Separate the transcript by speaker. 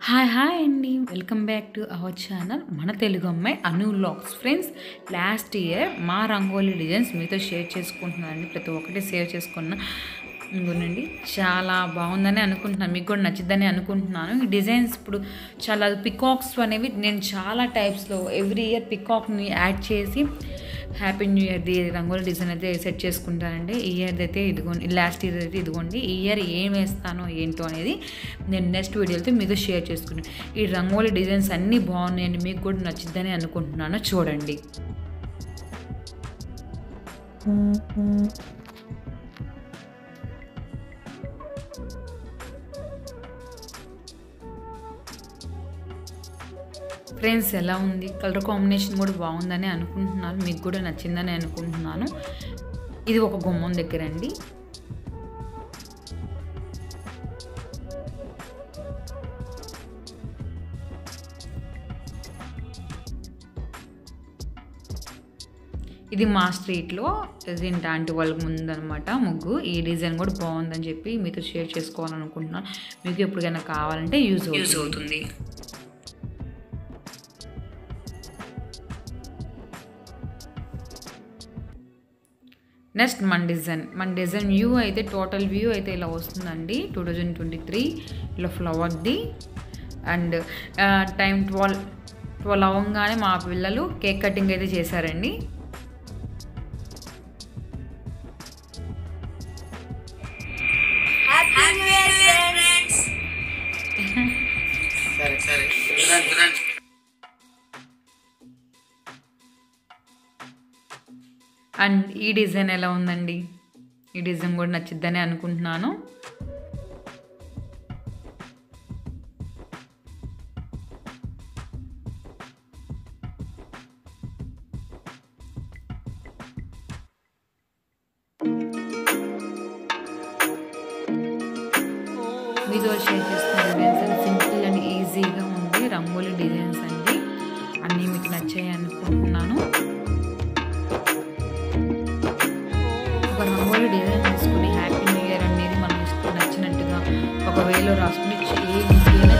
Speaker 1: hi hi అండి welcome back to our channel మన తెలుగు అమ్మాయి Anu vlogs friends last year మా రంగోలీ డిజైన్స్ మీతో షేర్ చేసుకుంటున్నానండి ప్రతి ఒక్కటి సేవ్ చేసుకున్న ఇంకోనండి చాలా బాగుందని అనుకుంటున్నాను మీకు కూడా నచ్చిద్దని అనుకుంటున్నాను ఈ డిజైన్స్ ఇప్పుడు చాలా పికాక్స్ అనేవి నేను చాలా టైప్స్లో ఎవ్రీ ఇయర్ పికాక్ని యాడ్ చేసి హ్యాపీ న్యూ ఇయర్ది రంగోలీ డిజైన్ అయితే సెట్ చేసుకుంటానండి ఈ ఇయర్ది అయితే ఇదిగోండి లాస్ట్ ఇయర్ అయితే ఇదిగోండి ఈ ఇయర్ ఏం వేస్తానో ఏంటో అనేది నేను నెక్స్ట్ వీడియోతో మీతో షేర్ చేసుకున్నాను ఈ రంగోలీ డిజైన్స్ అన్నీ బాగున్నాయండి మీకు కూడా నచ్చిద్దని అనుకుంటున్నాను చూడండి ఫ్రెండ్స్ ఎలా ఉంది కలర్ కాంబినేషన్ కూడా బాగుందని అనుకుంటున్నాను మీకు కూడా నచ్చిందని అనుకుంటున్నాను ఇది ఒక గుమ్మం దగ్గర అండి ఇది మా స్ట్రీట్లో రెసిడెంట్ ఆంటీ వాళ్ళకి ముందనమాట ముగ్గు ఈ డిజైన్ కూడా బాగుందని చెప్పి మీతో షేర్ చేసుకోవాలనుకుంటున్నాను మీకు ఎప్పటికైనా కావాలంటే యూజ్ యూజ్ అవుతుంది నెక్స్ట్ మన డిజైన్ మన డిజైన్ వ్యూ అయితే టోటల్ వ్యూ అయితే ఇలా వస్తుందండి టూ థౌజండ్ ట్వంటీ త్రీ ఇలా ఫ్లవర్ది అండ్ టైం ట్వెల్వ్ ట్వెల్వ్ అవ్వగానే మా పిల్లలు కేక్ కటింగ్ అయితే చేశారండి
Speaker 2: సరే సరే రండి రండి
Speaker 1: అండ్ ఈ డిజైన్ ఎలా ఉందండి ఈ డిజైన్ కూడా నచ్చిద్దని అనుకుంటున్నాను మీతో షేర్ చేస్తున్న డిజైన్స్ అని సింపుల్ అండ్ ఈజీగా ఉంది రంగోలీ డిజైన్స్ అండి అన్నీ మీకు నచ్చాయి అనుకుంటున్నాను ఒక రంగోలీ డిజైన్ తీసుకుని హ్యాపీ న్యూ ఇయర్ అనేది మనం ఇష్టం నచ్చినట్టుగా ఒక వేలో రాసుకుని ఏ ఈజీగా